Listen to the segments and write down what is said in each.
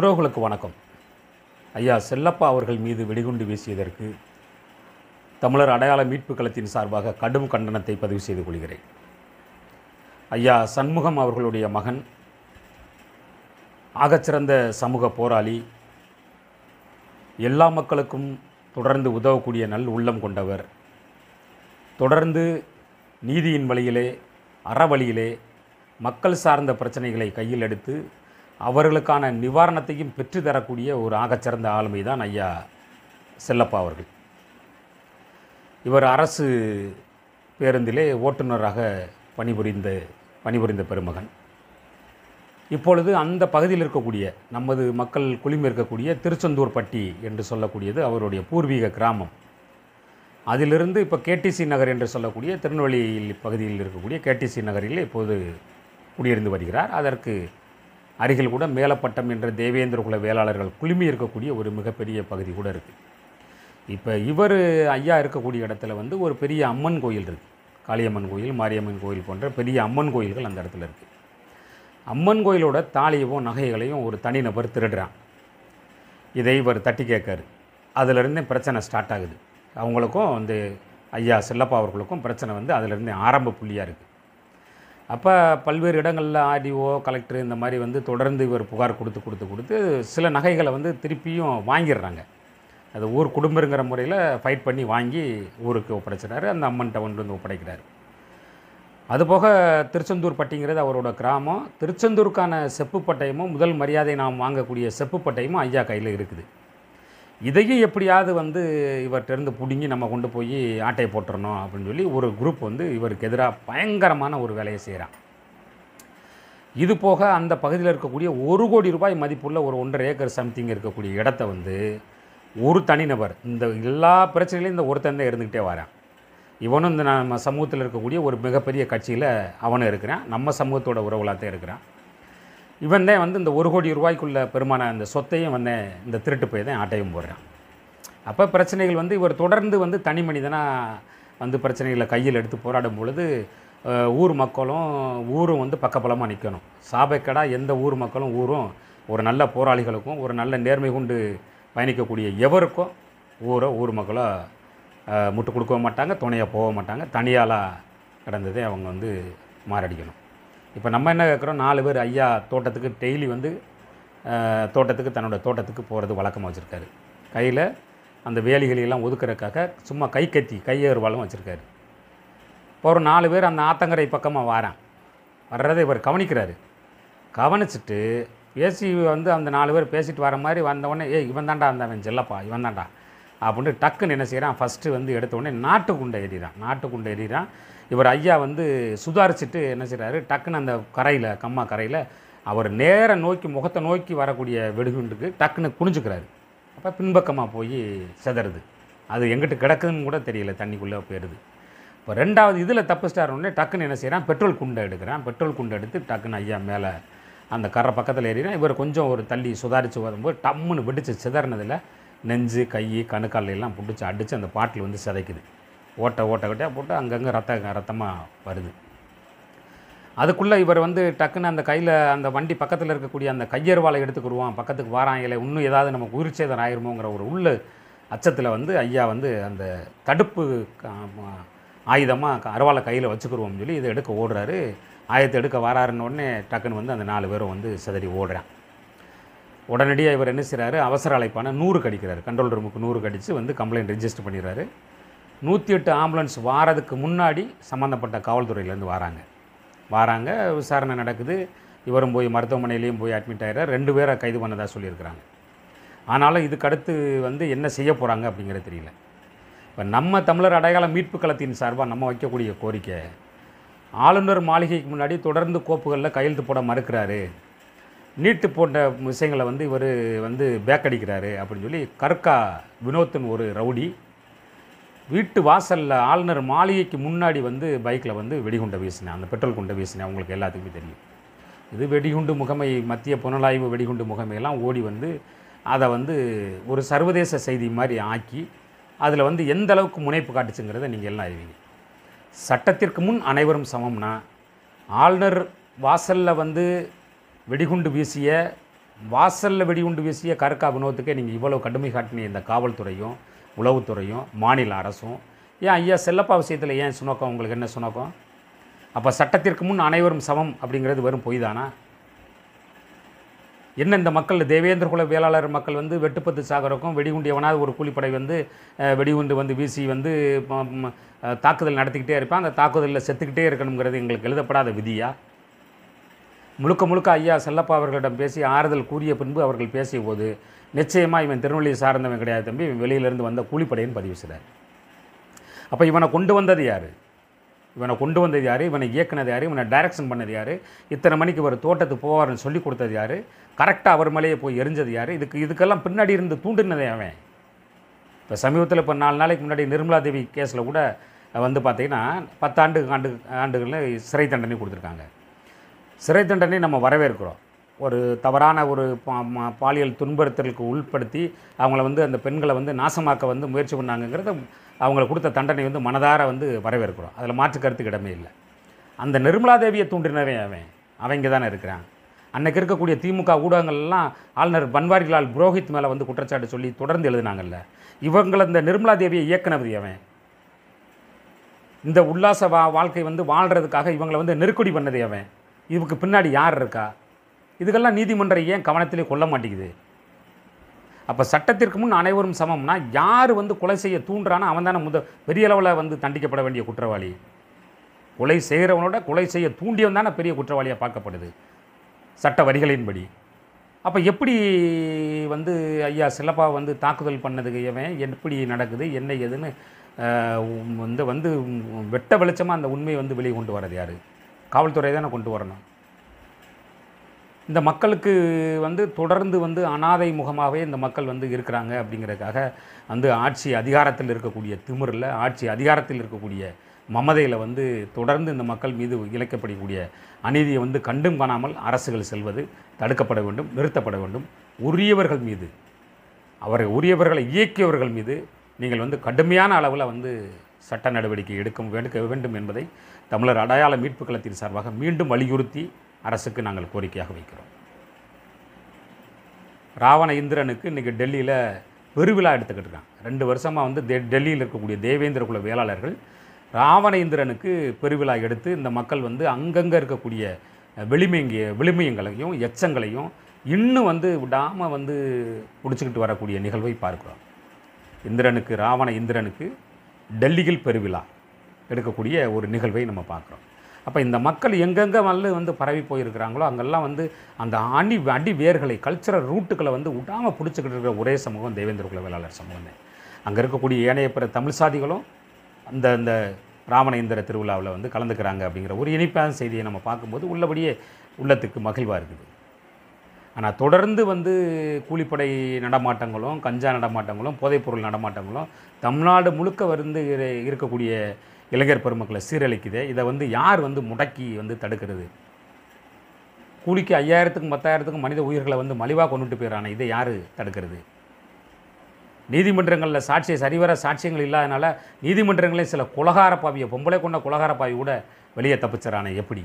உறவுகளுக்கு வணக்கம் ஐயா செல்லப்பா அவர்கள் மீது வெடிகுண்டு வீசியதற்கு தமிழர் அடையாள மீட்பு களத்தின் சார்பாக கடும் கண்டனத்தை பதிவு செய்து கொள்கிறேன் ஐயா சண்முகம் அவர்களுடைய மகன் ஆகச்சிறந்த சமூக போராளி எல்லா மக்களுக்கும் தொடர்ந்து உதவக்கூடிய நல் உள்ளம் கொண்டவர் தொடர்ந்து நீதியின் வழியிலே அறவழியிலே மக்கள் சார்ந்த பிரச்சனைகளை கையில் எடுத்து அவர்களுக்கான நிவாரணத்தையும் பெற்றுத்தரக்கூடிய ஒரு ஆகச்சிறந்த ஆளுமை தான் ஐயா செல்லப்பா அவர்கள் இவர் அரசு பேருந்திலே ஓட்டுநராக பணிபுரிந்த பணிபுரிந்த பெருமகன் இப்பொழுது அந்த பகுதியில் இருக்கக்கூடிய நமது மக்கள் குழுமி இருக்கக்கூடிய திருச்செந்தூர் பட்டி என்று சொல்லக்கூடியது அவருடைய பூர்வீக கிராமம் அதிலிருந்து இப்போ கேடிசி நகர் என்று சொல்லக்கூடிய திருநெல்வேலி பகுதியில் இருக்கக்கூடிய கேடிசி நகரில் இப்போது குடியிருந்து வருகிறார் அதற்கு அருகில் கூட மேலப்பட்டம் என்ற தேவேந்திர குல வேளாளர்கள் குழுமி இருக்கக்கூடிய ஒரு மிகப்பெரிய பகுதி கூட இருக்குது இப்போ இவர் ஐயா இருக்கக்கூடிய இடத்துல வந்து ஒரு பெரிய அம்மன் கோயில் இருக்குது காளியம்மன் கோயில் மாரியம்மன் கோயில் போன்ற பெரிய அம்மன் கோயில்கள் அந்த இடத்துல இருக்குது அம்மன் கோயிலோட தாலியவும் நகைகளையும் ஒரு தனிநபர் திருடுறான் இதை இவர் தட்டி கேட்காரு அதிலிருந்தே பிரச்சனை ஸ்டார்ட் ஆகுது அவங்களுக்கும் வந்து ஐயா செல்லப்பா அவர்களுக்கும் பிரச்சனை வந்து அதிலிருந்தே ஆரம்ப புள்ளியாக இருக்குது அப்போ பல்வேறு இடங்களில் ஆர்டிஓ கலெக்டர் இந்த மாதிரி வந்து தொடர்ந்து இவர் புகார் கொடுத்து கொடுத்து கொடுத்து சில நகைகளை வந்து திருப்பியும் வாங்கிடுறாங்க அது ஊர் குடும்பங்கிற முறையில் ஃபைட் பண்ணி வாங்கி ஊருக்கு ஒப்படைச்சிட்டாரு அந்த அம்மன்கிட்ட கொண்டு வந்து ஒப்படைக்கிறாரு அதுபோக திருச்செந்தூர் பட்டிங்கிறது அவரோட கிராமம் திருச்செந்தூருக்கான செப்பு பட்டயமும் முதல் மரியாதை நாம் வாங்கக்கூடிய செப்பு பட்டயமும் ஐயா கையில் இருக்குது இதையும் எப்படியாவது வந்து இவர்கிட்டருந்து பிடுங்கி நம்ம கொண்டு போய் ஆட்டையை போட்டுறணும் அப்படின்னு சொல்லி ஒரு குரூப் வந்து இவருக்கு எதிராக பயங்கரமான ஒரு வேலையை செய்கிறான் இது போக அந்த பகுதியில் இருக்கக்கூடிய ஒரு கோடி ரூபாய் மதிப்புள்ள ஒரு ஒன்றரை ஏக்கர் சம்திங் இருக்கக்கூடிய இடத்த வந்து ஒரு தனிநபர் இந்த எல்லா பிரச்சனையிலையும் இந்த ஒருத்தன் தான் இருந்துக்கிட்டே வரான் இவனும் இந்த நம்ம சமூகத்தில் இருக்கக்கூடிய ஒரு மிகப்பெரிய கட்சியில் அவனும் இருக்கிறான் நம்ம சமூகத்தோட உறவுலாக தான் இருக்கிறான் இவன் தான் வந்து இந்த ஒரு கோடி ரூபாய்க்குள்ள பெருமான அந்த சொத்தையும் வந்து இந்த திருட்டு போய் தான் ஆட்டையும் போடுறான் அப்போ பிரச்சனைகள் வந்து இவர் தொடர்ந்து வந்து தனி மனிதனாக வந்து பிரச்சனைகளை கையில் எடுத்து போராடும் பொழுது அஹ், ஊர் மக்களும் ஊரும் வந்து பக்கபலமாக நிற்கணும் சாபைக்கடா எந்த ஊர் மக்களும் ஊரும் ஒரு நல்ல போராளிகளுக்கும் ஒரு நல்ல நேர்மை கொண்டு பயணிக்கக்கூடிய எவருக்கும் ஊரோ ஊர் மக்களோ அஹ், முட்டு கொடுக்க மாட்டாங்க துணையாக போக மாட்டாங்க தனியாளாக கிடந்ததே அவங்க வந்து மாரடிக்கணும் இப்போ நம்ம என்ன கேட்குறோம் நாலு பேர் ஐயா தோட்டத்துக்கு டெய்லி வந்து அஹ், தோட்டத்துக்கு தன்னோட தோட்டத்துக்கு போகிறது வழக்கமாக வச்சுருக்காரு கையில் அந்த வேலிகளெல்லாம் ஒதுக்குறதுக்காக சும்மா கை கத்தி கையேறுவாலும் வச்சுருக்காரு இப்போ ஒரு நாலு பேர் அந்த ஆத்தங்கரை பக்கமாக வாரான் வர்றதை இவர் கவனிக்கிறாரு கவனிச்சிட்டு பேசி வந்து அந்த நாலு பேர் பேசிட்டு வர மாதிரி வந்தவொடனே ஏய் இவன் தாண்டா அந்த அவன் செல்லப்பா இவன் தாண்டா அப்படின்னு டக்குன்னு என்ன செய்கிறான் ஃபஸ்ட்டு வந்து எடுத்த உடனே நாட்டு குண்டை எறிகிறான் நாட்டு குண்டை எறிகிறான் இவர் ஐயா வந்து சுதாரிச்சுட்டு என்ன செய்கிறாரு டக்குன்னு அந்த கரையில் கம்மா கரையில் அவர் நேர நோக்கி முகத்தை நோக்கி வரக்கூடிய வெடிகுண்டுக்கு டக்குன்னு குனிஞ்சுக்கிறாரு அப்போ பின்பக்கமாக போய் செதறுது அது எங்கிட்ட கிடக்குதுன்னு கூட தெரியல தண்ணிக்குள்ளே போயிடுது இப்போ ரெண்டாவது இதில் தப்பிச்சிட்டார் உடனே டக்குன்னு என்ன செய்கிறான் பெட்ரோல் குண்டை எடுக்கிறான் பெட்ரோல் குண்டை எடுத்து டக்குன்னு ஐயா மேலே அந்த கரை பக்கத்தில் ஏறினா இவர் கொஞ்சம் ஒரு தள்ளி சுதாரித்து வரும்போது டம்முன்னு வெடிச்சு சிதறினதில் நெஞ்சு கை கணுக்கால் எல்லாம் பிடிச்சி அடித்து அந்த பாட்டில் வந்து சிதைக்குது ஓட்டை ஓட்டை கட்டியாக போட்டு அங்கங்கே ரத்த ரத்தமாக வருது அதுக்குள்ளே இவர் வந்து டக்குன்னு அந்த கையில் அந்த வண்டி பக்கத்தில் இருக்கக்கூடிய அந்த கையறுவாலை எடுத்துக்கிடுவான் பக்கத்துக்கு வாரான் இல்லை இன்னும் ஏதாவது நமக்கு உயிர்ச்சேதம் ஆயிருமோங்கிற ஒரு உள்ள அச்சத்தில் வந்து ஐயா வந்து அந்த தடுப்பு ஆயுதமாக அருவாலை கையில் வச்சுக்கிருவோம்னு சொல்லி இதை எடுக்க ஓடுறாரு ஆயத்தை எடுக்க வராருன்னு உடனே டக்குன்னு வந்து அந்த நாலு பேரும் வந்து சிதறி ஓடுறான் உடனடியாக இவர் என்ன செய்கிறாரு அவசர அழைப்பான நூறு கடிக்கிறாரு கண்ட்ரோல் ரூமுக்கு நூறு கடித்து வந்து கம்ப்ளைண்ட் ரெஜிஸ்டர் பண்ணிடுறாரு நூற்றி எட்டு ஆம்புலன்ஸ் வாரதுக்கு முன்னாடி சம்மந்தப்பட்ட காவல்துறையிலேருந்து வராங்க வராங்க விசாரணை நடக்குது இவரும் போய் மருத்துவமனையிலையும் போய் அட்மிட் ஆகிறார் ரெண்டு பேரை கைது பண்ணதாக சொல்லியிருக்கிறாங்க ஆனாலும் இதுக்கு அடுத்து வந்து என்ன செய்ய போகிறாங்க அப்படிங்கிறது தெரியல இப்போ நம்ம தமிழர் அடையாள மீட்பு களத்தின் சார்பாக நம்ம வைக்கக்கூடிய கோரிக்கை ஆளுநர் மாளிகைக்கு முன்னாடி தொடர்ந்து கோப்புகளில் கையெழுத்து போட மறுக்கிறாரு நீட்டு போன்ற விஷயங்களை வந்து இவர் வந்து பேக் அடிக்கிறாரு அப்படின்னு சொல்லி கற்கா வினோத்தின் ஒரு ரவுடி வீட்டு வாசலில் ஆளுநர் மாளிகைக்கு முன்னாடி வந்து பைக்கில் வந்து வெடிகுண்டை வீசினேன் அந்த பெட்ரோல் குண்டை வீசினேன் அவங்களுக்கு எல்லாத்துக்குமே தெரியும் இது வெடிகுண்டு முகமை மத்திய புலனாய்வு வெடிகுண்டு முகமையெல்லாம் ஓடி வந்து அதை வந்து ஒரு சர்வதேச செய்தி மாதிரி ஆக்கி அதில் வந்து எந்த அளவுக்கு முனைப்பு காட்டுச்சுங்கிறத நீங்கள் எல்லாம் அறிவீங்க சட்டத்திற்கு முன் அனைவரும் சமம்னா ஆளுநர் வாசலில் வந்து வெடிகுண்டு வீசிய வாசலில் வெடிகுண்டு வீசிய கருக்கா வினோத்துக்கே நீங்கள் இவ்வளோ கடுமை காட்டின இந்த காவல்துறையும் உளவுத்துறையும் மாநில அரசும் ஏன் ஐயா செல்லப்பா விஷயத்தில் ஏன் சுணக்கம் உங்களுக்கு என்ன சுணக்கம் அப்போ சட்டத்திற்கு முன் அனைவரும் சமம் அப்படிங்கிறது வெறும் பொய் தானா என்ன இந்த மக்கள் தேவேந்திர குல வேளாளர் மக்கள் வந்து வெட்டுப்பத்து சாகரக்கும் வெடிகுண்டு எவனாவது ஒரு கூலிப்படை வந்து அஹ், வெடிகுண்டு வந்து வீசி வந்து ம- ம- அஹ், தாக்குதல் நடத்திக்கிட்டே இருப்பான் அந்த தாக்குதலில் செத்துக்கிட்டே இருக்கணுங்கிறது எங்களுக்கு எழுதப்படாத விதியா முழுக்க முழுக்க ஐயா செல்லப்பா அவர்களிடம் பேசி ஆறுதல் கூறிய பின்பு அவர்கள் பேசிய போது நிச்சயமாக இவன் திருநெல்வேலி சார்ந்தவன் கிடையாது தம்பி இவன் வெளியிலேருந்து வந்த கூலிப்படைன்னு பதிவு செய்கிறார் அப்போ இவனை கொண்டு வந்தது யார் இவனை கொண்டு வந்தது யார் இவனை இயக்குனது யார் இவனை டைரக்ஷன் பண்ணது யார் இத்தனை மணிக்கு ஒரு தோட்டத்துக்கு போவார்னு சொல்லி கொடுத்தது யார் கரெக்டாக அவர் மேலேயே போய் எரிஞ்சது யார் இதுக்கு இதுக்கெல்லாம் பின்னாடி இருந்து தூண்டினதே அவன் இப்போ சமீபத்தில் இப்போ நாலு நாளைக்கு முன்னாடி நிர்மலா தேவி கேஸில் கூட வந்து பார்த்தீங்கன்னா பத்தாண்டு ஆண்டு ஆண்டுகளில் சிறை தண்டனை கொடுத்துருக்காங்க சிறை தண்டனை நம்ம வரவேற்கிறோம் ஒரு தவறான ஒரு பா- ம- பாலியல் துன்புறுத்தலுக்கு உட்படுத்தி அவங்கள வந்து அந்த பெண்களை வந்து நாசமாக்க வந்து முயற்சி பண்ணாங்கங்கிறத அவங்களுக்கு கொடுத்த தண்டனை வந்து மனதார வந்து வரவேற்கிறோம் அதில் மாற்று கருத்துக்கு இடமே இல்லை அந்த நிர்மலா தேவியை தூண்டினவே அவன் அவங்க தானே இருக்கிறான் அன்னைக்கு இருக்கக்கூடிய திமுக ஊடகங்கள்லாம் ஆளுநர் பன்வாரிலால் புரோஹித் மேலே வந்து குற்றச்சாட்டு சொல்லி தொடர்ந்து எழுதினாங்கல்ல இவங்களை இந்த நிர்மலா தேவியை இயக்குனது அவன் இந்த உல்லாச வா வாழ்க்கை வந்து வாழ்கிறதுக்காக இவங்களை வந்து நெருக்கடி பண்ணதே அவன் இதுக்கு பின்னாடி யார் இருக்கா இதுக்கெல்லாம் நீதிமன்றம் ஏன் கவனத்திலே கொள்ள மாட்டேங்குது அப்போ சட்டத்திற்கு முன் அனைவரும் சமம்னா யார் வந்து கொலை செய்ய தூண்டுறானோ அவன் தானே முத பெரிய அளவில் வந்து தண்டிக்கப்பட வேண்டிய குற்றவாளி கொலை செய்கிறவனோட கொலை செய்ய தூண்டியவன் தானே பெரிய குற்றவாளியாக பார்க்கப்படுது சட்ட வரிகளின்படி அப்போ எப்படி வந்து ஐயா சிலப்பா வந்து தாக்குதல் பண்ணதுக்கு எவன் எப்படி நடக்குது என்ன ஏதுன்னு ஆஹ், உம் வந்து வந்து உம் வெட்ட வெளிச்சமாக அந்த உண்மையை வந்து வெளியே கொண்டு வரது யார் காவல்துறை தானே கொண்டு வரணும் இந்த மக்களுக்கு வந்து தொடர்ந்து வந்து அனாதை முகமாகவே இந்த மக்கள் வந்து இருக்கிறாங்க அப்படிங்கிறதுக்காக வந்து ஆட்சி அதிகாரத்தில் இருக்கக்கூடிய திமிரில் ஆட்சி அதிகாரத்தில் இருக்கக்கூடிய மமதையில் வந்து தொடர்ந்து இந்த மக்கள் மீது இழைக்கப்படக்கூடிய அநீதியை வந்து கண்டும் காணாமல் அரசுகள் செல்வது தடுக்கப்பட வேண்டும் நிறுத்தப்பட வேண்டும் உரியவர்கள் மீது அவரை உரியவர்களை இயக்கியவர்கள் மீது நீங்கள் வந்து கடுமையான அளவில் வந்து சட்ட நடவடிக்கை எடுக்க எடுக்க வேண்டும் என்பதை தமிழர் அடையாள மீட்பு களத்தின் சார்பாக மீண்டும் வலியுறுத்தி அரசுக்கு நாங்கள் கோரிக்கையாக வைக்கிறோம் ராவண இந்திரனுக்கு இன்றைக்கி டெல்லியில் பெருவிழா எடுத்துக்கிட்டு இருக்காங்க ரெண்டு வருஷமாக வந்து டெ டெல்லியில் இருக்கக்கூடிய தேவேந்திர குல வேளாளர்கள் ராவண இந்திரனுக்கு பெருவிழா எடுத்து இந்த மக்கள் வந்து அங்கங்கே இருக்கக்கூடிய அஹ், வெளிமைங்கிய விளிமயங்களையும் எச்சங்களையும் இன்னும் வந்து விடாமல் வந்து பிடிச்சிக்கிட்டு வரக்கூடிய நிகழ்வை பார்க்கிறோம் இந்திரனுக்கு ராவண இந்திரனுக்கு டெல்லியில் பெருவிழா எடுக்கக்கூடிய ஒரு நிகழ்வை நம்ம பார்க்குறோம் அப்போ இந்த மக்கள் எங்கெங்கே வந்து வந்து பரவி போயிருக்கிறாங்களோ அங்கெல்லாம் வந்து அந்த அடி அடி வேர்களை கல்ச்சரல் ரூட்டுகளை வந்து விடாமல் பிடிச்சிக்கிட்டு இருக்கிற ஒரே சமூகம் தேவேந்திர குல வேளாளர் சமூகம் தான் அங்கே இருக்கக்கூடிய ஏனைய பிற தமிழ் சாதிகளும் அந்த அந்த ராமண இந்திர திருவிழாவில் வந்து கலந்துக்கிறாங்க அப்படிங்கிற ஒரு இனிப்பான செய்தியை நம்ம பார்க்கும்போது உள்ளபடியே உள்ளத்துக்கு மகிழ்வாக இருக்குது ஆனால் தொடர்ந்து வந்து கூலிப்படை நடமாட்டங்களும் கஞ்சா நடமாட்டங்களும் போதைப்பொருள் நடமாட்டங்களும் தமிழ்நாடு முழுக்க வந்து இரு- இருக்கக்கூடிய இளைஞர் பெருமக்களை சீரழிக்குதே இதை வந்து யார் வந்து முடக்கி வந்து தடுக்கிறது கூலிக்கு ஐயாயிரத்துக்கும் பத்தாயிரத்துக்கும் மனித உயிர்களை வந்து மலிவாக கொண்டுட்டு போயிடறானே இதை யார் தடுக்கிறது நீதிமன்றங்களில் சாட்சிய சரிவர சாட்சியங்கள் இல்லாதனால நீதிமன்றங்களே சில குலகார பாவியை பொம்பளை கொண்ட குலகார பாவி கூட வெளியே தப்பிச்சிடறானே எப்படி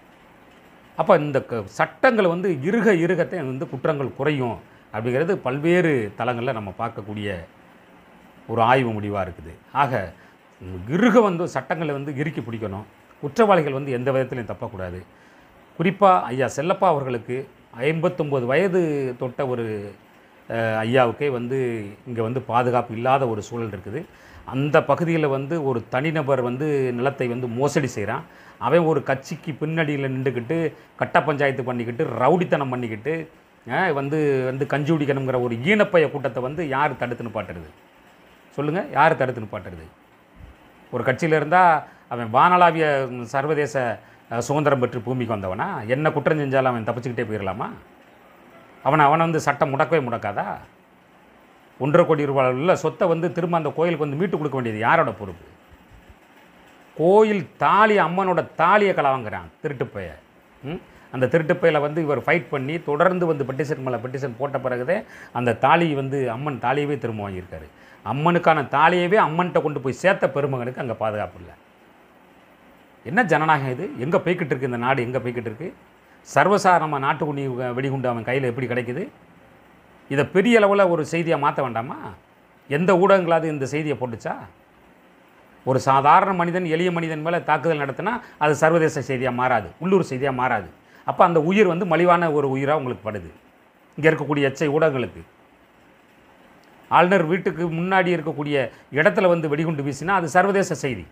அப்போ இந்த க- சட்டங்கள் வந்து இருக இருகத்தை வந்து குற்றங்கள் குறையும் அப்படிங்கிறது பல்வேறு தளங்களில் நம்ம பார்க்கக்கூடிய ஒரு ஆய்வு முடிவாக இருக்குது ஆக இறுக வந்து சட்டங்களை வந்து இறுக்கி பிடிக்கணும் குற்றவாளிகள் வந்து எந்த விதத்திலையும் தப்பக்கூடாது குறிப்பாக ஐயா செல்லப்பா அவர்களுக்கு ஐம்பத்தொம்போது வயது தொட்ட ஒரு அஹ், ஐயாவுக்கே வந்து இங்கே வந்து பாதுகாப்பு இல்லாத ஒரு சூழல் இருக்குது அந்த பகுதியில் வந்து ஒரு தனிநபர் வந்து நிலத்தை வந்து மோசடி செய்கிறான் அவன் ஒரு கட்சிக்கு பின்னடியில் நின்றுக்கிட்டு கட்ட பஞ்சாயத்து பண்ணிக்கிட்டு ரவுடித்தனம் பண்ணிக்கிட்டு அஹ், வந்து வந்து கஞ்சி குடிக்கணுங்கிற ஒரு ஈனப்பைய கூட்டத்தை வந்து யார் தடுத்து நிப்பாட்டுறது சொல்லுங்கள் யார் தடுத்து நிப்பாட்டுறது ஒரு கட்சியில் இருந்தால் அவன் வானளாவிய ம், சர்வதேச அஹ், சுதந்திரம் பெற்று பூமிக்கு வந்தவனா என்ன குற்றம் செஞ்சாலும் அவன் தப்பிச்சுக்கிட்டே போயிடலாமா அவனை அவனை வந்து சட்டம் முடக்கவே முடக்காதா ஒன்றரை கோடி ரூபாய் உள்ள சொத்தை வந்து திரும்ப அந்த கோயிலுக்கு வந்து மீட்டு கொடுக்க வேண்டியது யாரோட பொறுப்பு கோயில் தாலி அம்மனோட தாலியை களவாங்கிறான் திருட்டுப்பைய ம்? அந்த திருட்டுப்பையில வந்து இவர் ஃபைட் பண்ணி தொடர்ந்து வந்து பெட்டிஷன் மேலே பெட்டிஷன் போட்ட பிறகுதே அந்த தாலி வந்து அம்மன் தாலியவே திரும்ப வாங்கியிருக்காரு அம்மனுக்கான தாலியவே அம்மன்கிட்ட கொண்டு போய் சேர்த்த பெருமகனுக்கு அங்கே பாதுகாப்பு இல்லை என்ன ஜனநாயகம் இது எங்கே போய்கிட்டு இருக்கு இந்த நாடு எங்கே போய்கிட்டு இருக்கு சர்வசாதாரண நாட்டுக்குடி வெடிகுண்டு அவன் கையில் எப்படி கிடைக்குது இதை பெரிய அளவில் ஒரு செய்தியாக மாற்ற வேண்டாமா எந்த ஊடகங்களாவது இந்த செய்தியை போட்டுச்சா ஒரு சாதாரண மனிதன் எளிய மனிதன் மேலே தாக்குதல் நடத்தினா அது சர்வதேச செய்தியாக மாறாது உள்ளூர் செய்தியாக மாறாது அப்போ அந்த உயிர் வந்து மலிவான ஒரு உயிராக உங்களுக்கு படுது இங்கே இருக்கக்கூடிய எச்சை ஊடகங்களுக்கு ஆளுநர் வீட்டுக்கு முன்னாடி இருக்கக்கூடிய இடத்துல வந்து வெடிகுண்டு வீசினா அது சர்வதேச செய்தி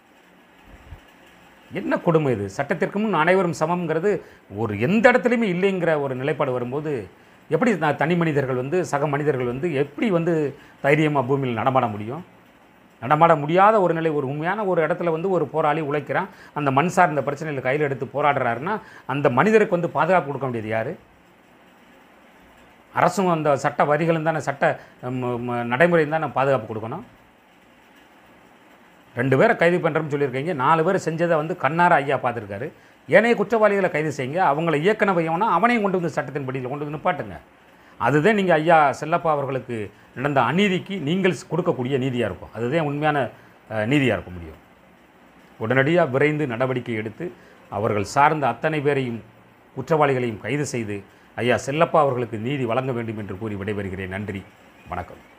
என்ன கொடுமை இது சட்டத்திற்கு முன் அனைவரும் சமம்ங்கிறது ஒரு எந்த இடத்துலையுமே இல்லைங்கிற ஒரு நிலைப்பாடு வரும்போது எப்படி நான் தனி மனிதர்கள் வந்து சக மனிதர்கள் வந்து எப்படி வந்து தைரியமாக பூமியில் நடமாட முடியும் நடமாட முடியாத ஒரு நிலை ஒரு உண்மையான ஒரு இடத்துல வந்து ஒரு போராளி உழைக்கிறான் அந்த மண் சார்ந்த பிரச்சனைகளை கையில் எடுத்து போராடுறாருன்னா அந்த மனிதருக்கு வந்து பாதுகாப்பு கொடுக்க வேண்டியது யார் அரசும் அந்த சட்ட வரிகளும் தானே சட்ட ம், ம், நடைமுறையும் தானே பாதுகாப்பு கொடுக்கணும் ரெண்டு பேரை கைது பண்ணுறோம்னு சொல்லியிருக்கீங்க நாலு பேர் செஞ்சதை வந்து கண்ணார ஐயா பார்த்துருக்காரு ஏனைய குற்றவாளிகளை கைது செய்யுங்க அவங்கள இயக்கணவையவனா அவனையும் கொண்டு வந்து சட்டத்தின் படியில் கொண்டு வந்து நிப்பாட்டுங்க அதுதான் நீங்கள் ஐயா செல்லப்பா அவர்களுக்கு நடந்த அநீதிக்கு நீங்கள் கொடுக்கக்கூடிய நீதியாக இருக்கும் அதுதான் உண்மையான அஹ், நீதியாக இருக்க முடியும் உடனடியாக விரைந்து நடவடிக்கை எடுத்து அவர்கள் சார்ந்த அத்தனை பேரையும் குற்றவாளிகளையும் கைது செய்து ஐயா செல்லப்பா அவர்களுக்கு நீதி வழங்க வேண்டும் என்று கூறி விடைபெறுகிறேன் நன்றி வணக்கம்